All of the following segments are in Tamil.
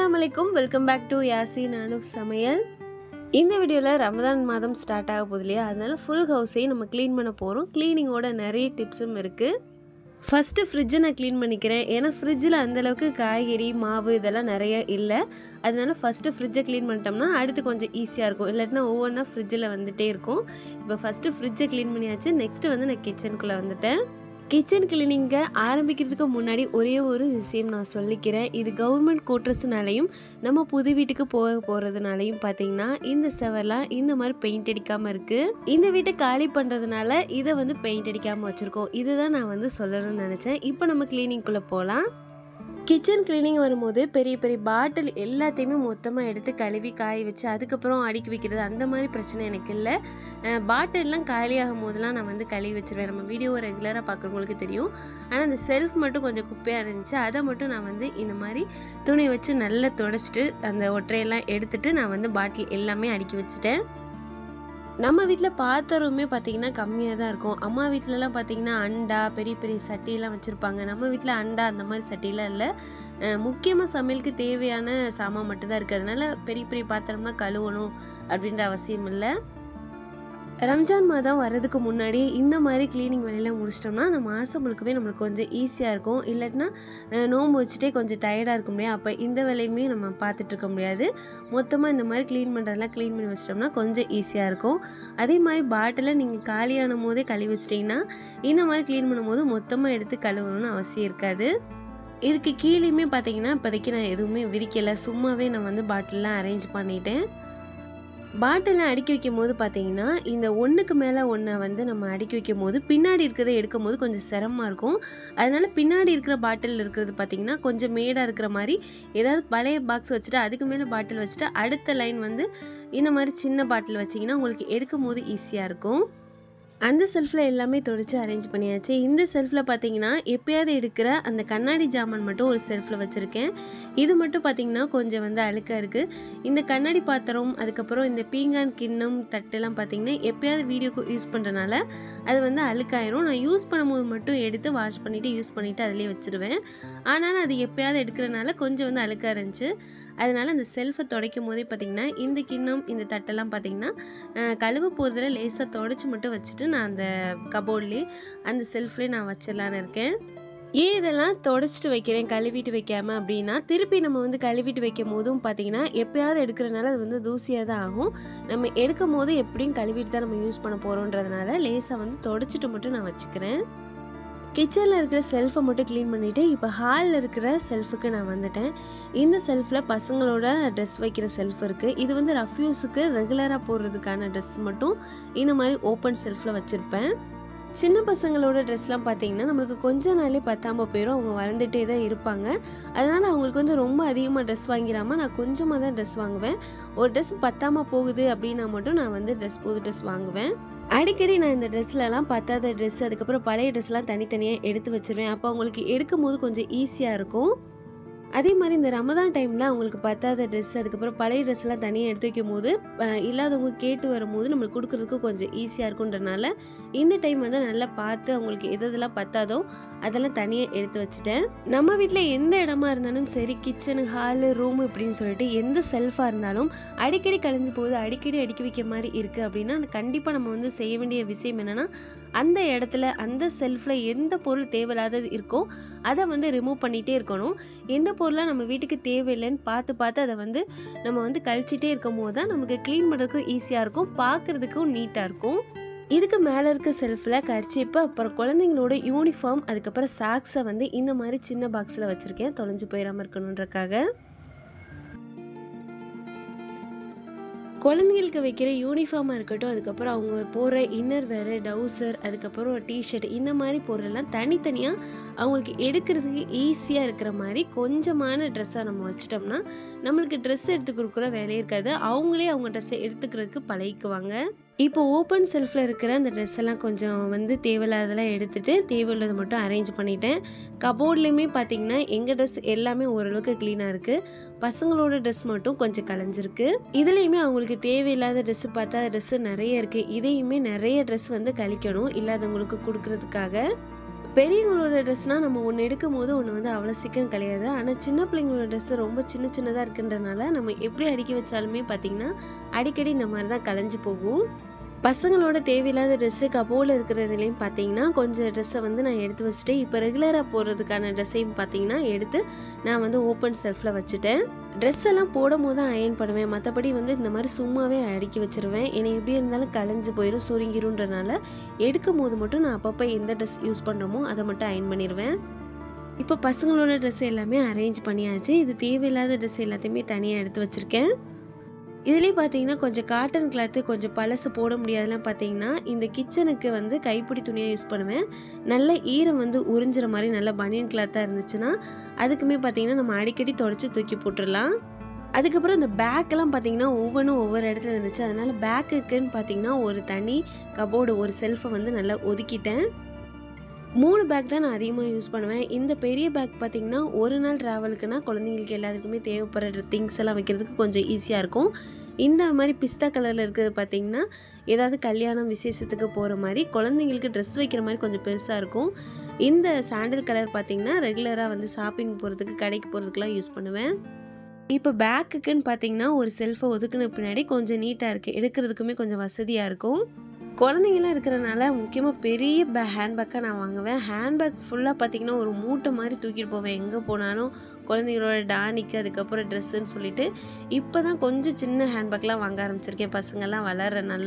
அஸ்ஸலாமு அலைக்கும் வெல்கம் பேக் டு யாசி நானுப் சமையல் இந்த வீடியோவில் ரமதான் மாதம் ஸ்டார்ட் ஆக போகுது இல்லையா அதனால ஃபுல் ஹவுஸையும் நம்ம க்ளீன் பண்ண போகிறோம் க்ளீனிங்கோட நிறைய டிப்ஸும் இருக்குது ஃபஸ்ட்டு ஃப்ரிட்ஜை நான் க்ளீன் பண்ணிக்கிறேன் ஏன்னா ஃப்ரிட்ஜில் அந்தளவுக்கு காய்கறி மாவு இதெல்லாம் நிறைய இல்லை அதனால ஃபஸ்ட்டு ஃப்ரிட்ஜை க்ளீன் பண்ணிட்டோம்னா அடுத்து கொஞ்சம் ஈஸியாக இருக்கும் இல்லாட்டினா ஒவ்வொன்றா ஃப்ரிட்ஜில் வந்துட்டே இருக்கும் இப்போ ஃபஸ்ட்டு ஃப்ரிட்ஜை க்ளீன் பண்ணியாச்சு நெக்ஸ்ட்டு வந்து நான் கிச்சனுக்குள்ளே வந்துட்டேன் கிச்சன் கிளீனிங்கை ஆரம்பிக்கிறதுக்கு முன்னாடி ஒரே ஒரு விஷயம் நான் சொல்லிக்கிறேன் இது கவர்மெண்ட் கோட்ரஸ்னாலையும் நம்ம புது வீட்டுக்கு போக போகிறதுனாலையும் பார்த்தீங்கன்னா இந்த செவர்லாம் இந்த மாதிரி பெயிண்ட் அடிக்காமல் இருக்குது இந்த வீட்டை காலி பண்ணுறதுனால இதை வந்து பெயிண்ட் அடிக்காமல் வச்சுருக்கோம் இதுதான் நான் வந்து சொல்லணும்னு நினச்சேன் இப்போ நம்ம கிளீனிங்குள்ளே போகலாம் கிச்சன் கிளீனிங் வரும்போது பெரிய பெரிய பாட்டில் எல்லாத்தையுமே மொத்தமாக எடுத்து கழுவி காய வச்சு அதுக்கப்புறம் அடுக்கி வைக்கிறது அந்த மாதிரி பிரச்சனை எனக்கு இல்லை பாட்டில்லாம் காலியாகும் போதெல்லாம் நான் வந்து கழுவி வச்சிருவேன் நம்ம வீடியோவை ரெகுலராக பார்க்குறவங்களுக்கு தெரியும் ஆனால் அந்த செல்ஃப் மட்டும் கொஞ்சம் குப்பையாக இருந்துச்சு அதை மட்டும் நான் வந்து இந்த மாதிரி துணி வச்சு நல்லா தொடச்சிட்டு அந்த ஒற்றையெல்லாம் எடுத்துட்டு நான் வந்து பாட்டில் எல்லாமே அடுக்கி வச்சுட்டேன் நம்ம வீட்டில் பாத்திரமே பார்த்தீங்கன்னா கம்மியாக தான் இருக்கும் அம்மா வீட்டிலலாம் பார்த்தீங்கன்னா அண்டா பெரிய பெரிய சட்டியெல்லாம் வச்சுருப்பாங்க நம்ம வீட்டில் அண்டா அந்த மாதிரி சட்டிலாம் இல்லை முக்கியமாக சமையலுக்கு தேவையான சாமான் மட்டும்தான் இருக்குது அதனால பெரிய பெரிய பாத்திரம்லாம் கழுவணும் அப்படின்ற அவசியம் இல்லை ரம்ஜான் மாதம் வர்றதுக்கு முன்னாடி இந்த மாதிரி க்ளீனிங் வேலையெல்லாம் முடிச்சிட்டோம்னா அந்த மாதம் முழுக்கவே நம்மளுக்கு கொஞ்சம் ஈஸியாக இருக்கும் இல்லைன்னா அஹ், நோன்பு வச்சுட்டே கொஞ்சம் டயர்டாக இருக்க முடியாது அப்போ இந்த வேலையுமே நம்ம பார்த்துட்டு இருக்க முடியாது மொத்தமாக இந்த மாதிரி க்ளீன் பண்ணுறதெல்லாம் க்ளீன் பண்ணி வச்சிட்டோம்னா கொஞ்சம் ஈஸியாக இருக்கும் அதே மாதிரி பாட்டிலை நீங்கள் காலியான போதே கழுவி வச்சிட்டிங்கன்னா இந்த மாதிரி க்ளீன் பண்ணும்போது மொத்தமாக எடுத்து கழுவணும்னு அவசியம் இருக்காது இதுக்கு கீழேயுமே பார்த்தீங்கன்னா இப்போதைக்கு நான் எதுவுமே விரிக்கலை சும்மாவே நான் வந்து பாட்டிலெலாம் அரேஞ்ச் பண்ணிட்டேன் பாட்டிலாம் அடுக்கி வைக்கும் போது பார்த்தீங்கன்னா இந்த ஒன்றுக்கு மேலே ஒன்றை வந்து நம்ம அடுக்கி வைக்கும் போது பின்னாடி இருக்கிறத எடுக்கும் போது கொஞ்சம் சிரமமாக இருக்கும் அதனால பின்னாடி இருக்கிற பாட்டில் இருக்கிறது பார்த்தீங்கன்னா கொஞ்சம் மேடாக இருக்கிற மாதிரி ஏதாவது பழைய பாக்ஸ் வச்சுட்டு அதுக்கு மேலே பாட்டில் வச்சுட்டு அடுத்த லைன் வந்து இந்த மாதிரி சின்ன பாட்டில் வச்சிங்கன்னா உங்களுக்கு எடுக்கும் போது ஈஸியாக இருக்கும் அந்த செல்ஃபில் எல்லாமே தொடச்சி அரேஞ்ச் பண்ணியாச்சு இந்த செல்ஃபில் பார்த்தீங்கன்னா எப்பயாவது எடுக்கிற அந்த கண்ணாடி ஜாமான் மட்டும் ஒரு செல்ஃபில் வச்சுருக்கேன் இது மட்டும் பார்த்தீங்கன்னா கொஞ்சம் வந்து அழுக்காக இருக்குது இந்த கண்ணாடி பாத்திரம் அதுக்கப்புறம் இந்த பீங்கான் கிண்ணம் தட்டெல்லாம் பார்த்தீங்கன்னா எப்பயாவது வீடியோக்கு யூஸ் பண்ணுறனால அது வந்து அழுக்காயிரும் நான் யூஸ் பண்ணும்போது மட்டும் எடுத்து வாஷ் பண்ணிவிட்டு யூஸ் பண்ணிவிட்டு அதிலே வச்சுருவேன் ஆனாலும் அது எப்பயாவது எடுக்கிறனால கொஞ்சம் வந்து அழுக்காக இருந்துச்சு அதனால் அந்த செல்ஃபை துடைக்கும் போதே பார்த்திங்கன்னா இந்த கிண்ணம் இந்த தட்டெல்லாம் பார்த்திங்கன்னா அஹ், கழுவ போதில் லேசாக தொடச்சி மட்டும் வச்சுட்டு நான் அந்த கபோர்ட்லேயே அந்த செல்ஃப்லேயே நான் வச்சிடலான்னு இருக்கேன் ஏன் இதெல்லாம் தொடச்சிட்டு வைக்கிறேன் கழுவிட்டு வைக்காம அப்படின்னா திருப்பி நம்ம வந்து கழுவிட்டு வைக்கும் போதும் பார்த்தீங்கன்னா எப்பயாவது எடுக்கிறனால அது வந்து தூசியாக தான் ஆகும் நம்ம எடுக்கும் போது எப்படியும் கழுவிட்டு தான் நம்ம யூஸ் பண்ண போகிறோன்றதுனால லேசாக வந்து தொடச்சிட்டு மட்டும் நான் வச்சுக்கிறேன் கிச்சனில் இருக்கிற செல்ஃபை மட்டும் க்ளீன் பண்ணிவிட்டு இப்போ ஹாலில் இருக்கிற செல்ஃபுக்கு நான் வந்துட்டேன் இந்த செல்ஃபில் பசங்களோட ட்ரெஸ் வைக்கிற செல்ஃப் இருக்குது இது வந்து ரஃப்யூஸுக்கு ரெகுலராக போடுறதுக்கான ட்ரெஸ் மட்டும் இந்த மாதிரி ஓப்பன் செல்ஃபில் வச்சுருப்பேன் சின்ன பசங்களோட ட்ரெஸ்லாம் பார்த்தீங்கன்னா நம்மளுக்கு கொஞ்ச நாளே பத்தாம போயிடும் அவங்க வளர்ந்துட்டே தான் இருப்பாங்க அதனால் அவங்களுக்கு வந்து ரொம்ப அதிகமாக ட்ரெஸ் வாங்கிடாமல் நான் கொஞ்சமாக தான் ட்ரெஸ் வாங்குவேன் ஒரு ட்ரெஸ் பத்தாம போகுது அப்படின்னா மட்டும் நான் வந்து ட்ரெஸ் புது ட்ரெஸ் வாங்குவேன் அடிக்கடி நான் இந்த ட்ரெஸ்லலாம் பத்தாத ட்ரெஸ் அதுக்கப்புறம் பழைய ட்ரெஸ்லாம் தனித்தனியாக எடுத்து வச்சிருவேன் அப்போ அவங்களுக்கு எடுக்கும் போது கொஞ்சம் ஈஸியாக இருக்கும் அதே மாதிரி இந்த ரமதான் டைமில் அவங்களுக்கு பத்தாத ட்ரெஸ் அதுக்கப்புறம் பழைய ட்ரெஸ்லாம் தனியாக எடுத்து வைக்கும் போது அஹ், இல்லாதவங்க கேட்டு வரும்போது நம்மளுக்கு கொடுக்குறதுக்கு கொஞ்சம் ஈஸியாக இருக்குன்றனால இந்த டைம் வந்து நல்லா பார்த்து அவங்களுக்கு எது எதெல்லாம் பத்தாதோ அதெல்லாம் தனியாக எடுத்து வச்சுட்டேன் நம்ம வீட்டில் எந்த இடமா இருந்தாலும் சரி கிச்சனு ஹாலு ரூமு இப்படின்னு சொல்லிட்டு எந்த செல்ஃபாக இருந்தாலும் அடிக்கடி கலைஞ்சு போகுது அடிக்கடி அடுக்கி வைக்க மாதிரி இருக்குது அப்படின்னா கண்டிப்பாக நம்ம வந்து செய்ய வேண்டிய விஷயம் என்னென்னா அந்த இடத்துல அந்த செல்ஃபில் எந்த பொருள் தேவையில்லாதது இருக்கோ அதை வந்து ரிமூவ் பண்ணிகிட்டே இருக்கணும் எந்த பொருளாக நம்ம வீட்டுக்கு தேவையில்லைன்னு பார்த்து பார்த்து அதை வந்து நம்ம வந்து கழிச்சிட்டே இருக்கும் போது தான் நமக்கு க்ளீன் பண்ணுறதுக்கும் ஈஸியாக இருக்கும் பார்க்குறதுக்கும் நீட்டாக இருக்கும் இதுக்கு மேலே இருக்க செல்ஃபில் கர்ச்சிப்பு அப்புறம் குழந்தைங்களோட யூனிஃபார்ம் அதுக்கப்புறம் சாக்ஸை வந்து இந்த மாதிரி சின்ன பாக்ஸில் வச்சுருக்கேன் தொலைஞ்சு போயிடாமல் இருக்கணுன்றக்காக குழந்தைங்களுக்கு வைக்கிற யூனிஃபார்மாக இருக்கட்டும் அதுக்கப்புறம் அவங்க போகிற இன்னர் வேறு டவுசர் அதுக்கப்புறம் டிஷர்ட் இந்த மாதிரி பொருளெல்லாம் தனித்தனியாக அவங்களுக்கு எடுக்கிறதுக்கு ஈஸியாக இருக்கிற மாதிரி கொஞ்சமான ட்ரெஸ்ஸாக நம்ம வச்சிட்டோம்னா நம்மளுக்கு ட்ரெஸ் எடுத்து கொடுக்குற வேலையே இருக்காது அவங்களே அவங்க ட்ரெஸ்ஸை எடுத்துக்கிறதுக்கு பழகிக்குவாங்க இப்போ ஓப்பன் செல்ஃபில் இருக்கிற அந்த ட்ரெஸ் எல்லாம் கொஞ்சம் வந்து தேவையில்லாததெல்லாம் எடுத்துட்டு தேவையுள்ளதை மட்டும் அரேஞ்ச் பண்ணிட்டேன் கபோர்ட்லேயுமே பார்த்தீங்கன்னா எங்கள் ட்ரெஸ் எல்லாமே ஓரளவுக்கு க்ளீனாக இருக்குது பசங்களோட ட்ரெஸ் மட்டும் கொஞ்சம் கலைஞ்சிருக்கு இதுலேயுமே அவங்களுக்கு தேவையில்லாத ட்ரெஸ்ஸு பார்த்தா ட்ரெஸ்ஸு நிறைய இருக்குது இதையுமே நிறைய ட்ரெஸ் வந்து கழிக்கணும் இல்லாதவங்களுக்கு கொடுக்கறதுக்காக பெரியவங்களோட ட்ரெஸ்னால் நம்ம ஒன்று எடுக்கும் போது ஒன்று வந்து அவ்வளோ சீக்கிரம் கிடையாது ஆனால் சின்ன பிள்ளைங்களோட ட்ரெஸ்ஸு ரொம்ப சின்ன சின்னதாக இருக்குன்றனால நம்ம எப்படி அடுக்கி வச்சாலுமே பார்த்திங்கன்னா அடிக்கடி இந்த மாதிரி தான் கலைஞ்சு போகும் பசங்களோட தேவையில்லாத ட்ரெஸ்ஸு கபோவில் இருக்கிறதுலையும் பார்த்தீங்கன்னா கொஞ்சம் ட்ரெஸ்ஸை வந்து நான் எடுத்து வச்சுட்டு இப்போ ரெகுலராக போடுறதுக்கான ட்ரெஸ்ஸையும் பார்த்தீங்கன்னா எடுத்து நான் வந்து ஓப்பன் செல்ஃபில் வச்சுட்டேன் ட்ரெஸ் எல்லாம் போடும் போது தான் அயன் பண்ணுவேன் மற்றபடி வந்து இந்த மாதிரி சும்மாவே அடுக்கி வச்சிருவேன் என்னை எப்படி இருந்தாலும் கலைஞ்சு போயிடும் சுருங்கிருன்றனால எடுக்கும் போது மட்டும் நான் அப்பப்போ எந்த ட்ரெஸ் யூஸ் பண்ணுறோமோ அதை மட்டும் அயன் பண்ணிடுவேன் இப்போ பசங்களோட ட்ரெஸ் எல்லாமே அரேஞ்ச் பண்ணியாச்சு இது தேவையில்லாத ட்ரெஸ் எல்லாத்தையுமே தனியாக எடுத்து வச்சுருக்கேன் இதுலேயே பார்த்தீங்கன்னா கொஞ்சம் காட்டன் கிளாத்து கொஞ்சம் பழசு போட முடியாதுலாம் பார்த்தீங்கன்னா இந்த கிச்சனுக்கு வந்து கைப்பிடி துணியாக யூஸ் பண்ணுவேன் நல்ல ஈரம் வந்து உறிஞ்சிற மாதிரி நல்ல பனியன் கிளாத்தாக இருந்துச்சுன்னா அதுக்குமே பார்த்தீங்கன்னா நம்ம அடிக்கடி தொடச்சி தூக்கி போட்டுடலாம் அதுக்கப்புறம் இந்த பேக்கெல்லாம் பார்த்தீங்கன்னா ஒவ்வொன்றும் ஒவ்வொரு இடத்துல இருந்துச்சு அதனால் பேக்குக்குன்னு பார்த்தீங்கன்னா ஒரு தனி கபோர்டு ஒரு செல்ஃபை வந்து நல்லா ஒதுக்கிட்டேன் மூணு பேக் தான் நான் அதிகமாக யூஸ் பண்ணுவேன் இந்த பெரிய பேக் பார்த்திங்கன்னா ஒரு நாள் ட்ராவலுக்குனா குழந்தைங்களுக்கு எல்லாத்துக்குமே தேவைப்படுற திங்ஸ் எல்லாம் வைக்கிறதுக்கு கொஞ்சம் ஈஸியாக இருக்கும் இந்த மாதிரி பிஸ்தா கலரில் இருக்கிறது பார்த்திங்கன்னா ஏதாவது கல்யாணம் விசேஷத்துக்கு போகிற மாதிரி குழந்தைங்களுக்கு ட்ரெஸ் வைக்கிற மாதிரி கொஞ்சம் பெருசாக இருக்கும் இந்த சாண்டில் கலர் பார்த்திங்கன்னா ரெகுலராக வந்து ஷாப்பிங் போகிறதுக்கு கடைக்கு போகிறதுக்குலாம் யூஸ் பண்ணுவேன் இப்போ பேக்குக்குன்னு பார்த்தீங்கன்னா ஒரு செல்ஃபை ஒதுக்குன பின்னாடி கொஞ்சம் நீட்டாக இருக்குது எடுக்கிறதுக்குமே கொஞ்சம் வசதியாக இருக்கும் குழந்தைங்களாம் இருக்கிறனால முக்கியமாக பெரிய பே ஹேண்ட்பேக்காக நான் வாங்குவேன் ஹேண்ட்பேக் ஃபுல்லாக பார்த்தீங்கன்னா ஒரு மூட்டை மாதிரி தூக்கிட்டு போவேன் எங்கே போனாலும் குழந்தைங்களோட டானிக்கு அதுக்கப்புறம் ட்ரெஸ்ஸுன்னு சொல்லிட்டு இப்போ தான் கொஞ்சம் சின்ன ஹேண்ட்பேக்லாம் வாங்க ஆரம்பிச்சிருக்கேன் பசங்கள்லாம் வளர்றனால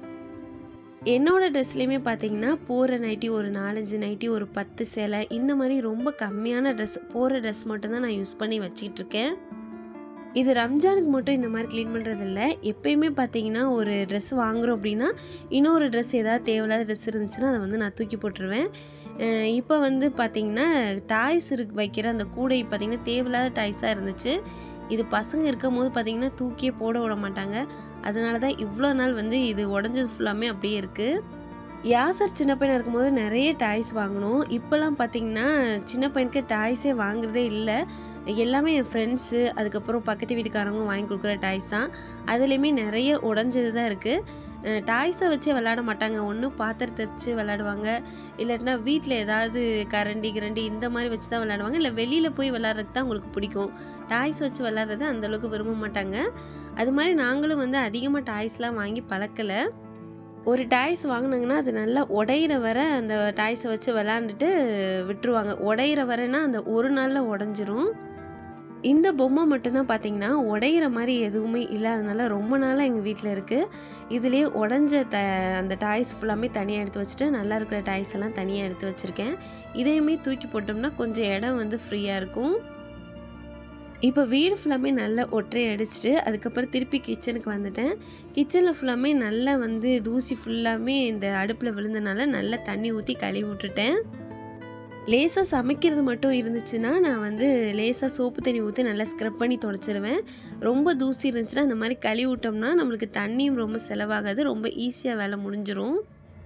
என்னோட ட்ரெஸ்லேயுமே பார்த்தீங்கன்னா போகிற நைட்டி ஒரு நாலஞ்சு நைட்டி ஒரு பத்து சேலை இந்த மாதிரி ரொம்ப கம்மியான ட்ரெஸ் போகிற ட்ரெஸ் மட்டும்தான் நான் யூஸ் பண்ணி வச்சிட்டு இருக்கேன் இது ரம்ஜானுக்கு மட்டும் இந்த மாதிரி க்ளீன் பண்ணுறதில்ல எப்பயுமே பார்த்தீங்கன்னா ஒரு ட்ரெஸ் வாங்குகிறோம் அப்படின்னா இன்னொரு ட்ரெஸ் ஏதாவது தேவையில்லாத ட்ரெஸ் இருந்துச்சுன்னா அதை வந்து நான் தூக்கி போட்டுருவேன் அஹ் இப்போ வந்து பார்த்தீங்கன்னா டாய்ஸ் இருக்கு வைக்கிற அந்த கூடை பார்த்தீங்கன்னா தேவையில்லாத டாய்ஸாக இருந்துச்சு இது பசங்க இருக்கும் போது பார்த்தீங்கன்னா தூக்கியே போட விட மாட்டாங்க அதனால தான் இவ்வளோ நாள் வந்து இது உடஞ்சது ஃபுல்லாமே அப்படியே இருக்குது யாசர் சின்ன பையனாக இருக்கும்போது நிறைய டாய்ஸ் வாங்கினோம் இப்போல்லாம் பார்த்தீங்கன்னா சின்ன பையனுக்கு டாய்ஸே வாங்குறதே இல்லை எல்லாமே என் ஃப்ரெண்ட்ஸு அதுக்கப்புறம் பக்கத்து வீட்டுக்காரங்க வாங்கி கொடுக்குற டாய்ஸ் தான் அதுலேயுமே நிறைய உடஞ்சது தான் இருக்குது டாய்ஸை வச்சு விளாட மாட்டாங்க ஒன்று பாத்திரத்தை வச்சு விளாடுவாங்க இல்லாட்டினா வீட்டில் ஏதாவது கரண்டி கிரண்டி இந்த மாதிரி வச்சு தான் விளாடுவாங்க இல்லை வெளியில் போய் விளாட்றதுக்கு தான் உங்களுக்கு பிடிக்கும் டாய்ஸ் வச்சு விளாட்றது அந்தளவுக்கு விரும்ப மாட்டாங்க அது மாதிரி நாங்களும் வந்து அதிகமாக டாய்ஸ்லாம் வாங்கி பழக்கலை ஒரு டாய்ஸ் வாங்கினாங்கன்னா அது நல்லா உடையிற வரை அந்த டாய்ஸை வச்சு விளாண்டுட்டு விட்டுருவாங்க உடையிற வரைன்னா அந்த ஒரு நாளில் உடஞ்சிரும் இந்த பொம்மை மட்டும்தான் பார்த்தீங்கன்னா உடையிற மாதிரி எதுவுமே இல்லாதனால ரொம்ப நாளாக எங்கள் வீட்டில் இருக்குது இதுலேயே உடஞ்ச த அந்த டாய்ஸ் ஃபுல்லாமே தனியாக எடுத்து வச்சுட்டு நல்லா இருக்கிற டாய்ஸ் எல்லாம் தனியாக எடுத்து வச்சுருக்கேன் இதையுமே தூக்கி போட்டோம்னா கொஞ்சம் இடம் வந்து ஃப்ரீயாக இருக்கும் இப்போ வீடு ஃபுல்லாமே நல்லா ஒற்றை அடிச்சிட்டு அதுக்கப்புறம் திருப்பி கிச்சனுக்கு வந்துட்டேன் கிச்சனில் ஃபுல்லாமே நல்லா வந்து தூசி ஃபுல்லாமே இந்த அடுப்பில் விழுந்தனால நல்லா தண்ணி ஊற்றி கழுவி விட்டுட்டேன் லேசாக சமைக்கிறது மட்டும் இருந்துச்சுன்னா நான் வந்து லேசாக சோப்பு தண்ணி ஊற்றி நல்லா ஸ்க்ரப் பண்ணி தொடச்சிருவேன் ரொம்ப தூசி இருந்துச்சுன்னா இந்த மாதிரி கழுவி விட்டோம்னா நம்மளுக்கு தண்ணியும் ரொம்ப செலவாகாது ரொம்ப ஈஸியாக வேலை முடிஞ்சிரும்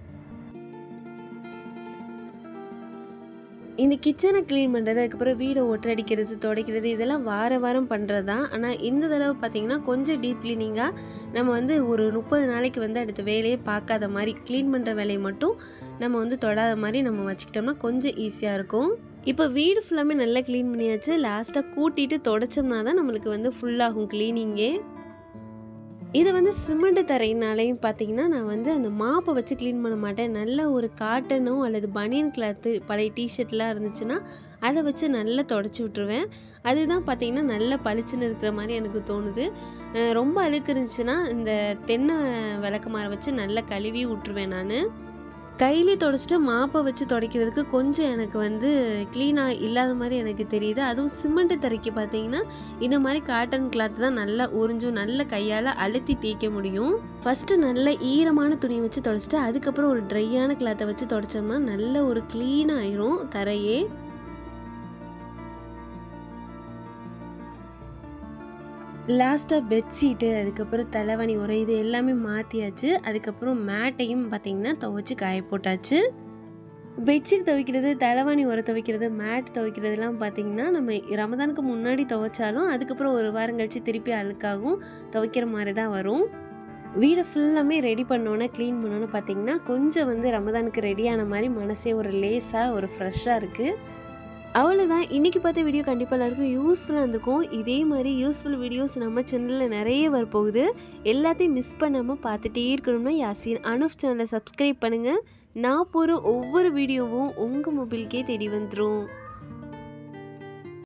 இந்த கிச்சனை க்ளீன் பண்ணுறது அதுக்கப்புறம் வீடை ஒட்டடிக்கிறது துடைக்கிறது இதெல்லாம் வார வாரம் பண்ணுறது தான் ஆனால் இந்த தடவை பார்த்திங்கன்னா கொஞ்சம் டீப் க்ளீனிங்காக நம்ம வந்து ஒரு முப்பது நாளைக்கு வந்து அடுத்த வேலையை பார்க்காத மாதிரி க்ளீன் பண்ணுற வேலையை மட்டும் நம்ம வந்து தொடாத மாதிரி நம்ம வச்சுக்கிட்டோம்னா கொஞ்சம் ஈஸியாக இருக்கும் இப்போ வீடு ஃபுல்லாமே நல்லா க்ளீன் பண்ணியாச்சு லாஸ்ட்டாக கூட்டிட்டு தொடச்சோம்னா தான் நம்மளுக்கு வந்து ஃபுல்லாகும் க்ளீனிங்கே இது வந்து சிமெண்ட் தரையினாலையும் பார்த்தீங்கன்னா நான் வந்து அந்த மாப்பை வச்சு க்ளீன் பண்ண மாட்டேன் நல்ல ஒரு காட்டனோ அல்லது பனியன் கிளாத்து பழைய டிஷர்ட்லாம் இருந்துச்சுன்னா அதை வச்சு நல்லா தொடச்சி விட்ருவேன் அதுதான் பார்த்தீங்கன்னா நல்லா பளிச்சுன்னு இருக்கிற மாதிரி எனக்கு தோணுது அஹ் ரொம்ப அழுக்கு இருந்துச்சுன்னா இந்த தென்னை விளக்கமாரை வச்சு நல்லா கழுவி விட்ருவேன் நான் கையிலே தொடச்சிட்டு மாப்பை வச்சு துடைக்கிறதுக்கு கொஞ்சம் எனக்கு வந்து க்ளீனாக இல்லாத மாதிரி எனக்கு தெரியுது அதுவும் சிமெண்ட் தரைக்கு பார்த்தீங்கன்னா இந்த மாதிரி காட்டன் கிளாத் தான் நல்லா உறிஞ்சும் நல்ல கையால் அழுத்தி தேய்க்க முடியும் ஃபஸ்ட்டு நல்ல ஈரமான துணியை வச்சு தொடச்சிட்டு அதுக்கப்புறம் ஒரு ட்ரையான கிளாத்தை வச்சு தொடச்சோம்னா நல்ல ஒரு க்ளீனாக ஆயிரும் தரையே லாஸ்ட்டாக பெட்ஷீட்டு அதுக்கப்புறம் தலைவணி உரை இது எல்லாமே மாற்றியாச்சு அதுக்கப்புறம் மேட்டையும் பார்த்திங்கன்னா துவைச்சி காய போட்டாச்சு பெட்ஷீட் துவைக்கிறது தலைவாணி உரை துவைக்கிறது மேட் துவைக்கிறதுலாம் பார்த்திங்கன்னா நம்ம ரமதானுக்கு முன்னாடி துவைச்சாலும் அதுக்கப்புறம் ஒரு வாரம் கழித்து திருப்பி அழுக்காகும் துவைக்கிற மாதிரி தான் வரும் வீடை ஃபுல்லாமே ரெடி பண்ணோன்னே க்ளீன் பண்ணோன்னு பார்த்தீங்கன்னா கொஞ்சம் வந்து ரமதானுக்கு ரெடியான மாதிரி மனசே ஒரு லேஸாக ஒரு ஃப்ரெஷ்ஷாக இருக்குது அவ்வளோதான் இன்றைக்கி பார்த்த வீடியோ கண்டிப்பாக எல்லாருக்கும் யூஸ்ஃபுல்லாக இருந்திருக்கும் இதே மாதிரி யூஸ்ஃபுல் வீடியோஸ் நம்ம சேனலில் நிறைய வரப்போகுது எல்லாத்தையும் மிஸ் பண்ணாமல் பார்த்துட்டே இருக்கணும்னா யாசின் அனுஃப் சேனலை சப்ஸ்கிரைப் பண்ணுங்கள் நான் போகிற ஒவ்வொரு வீடியோவும் உங்கள் மொபைலுக்கே தேடி வந்துடும்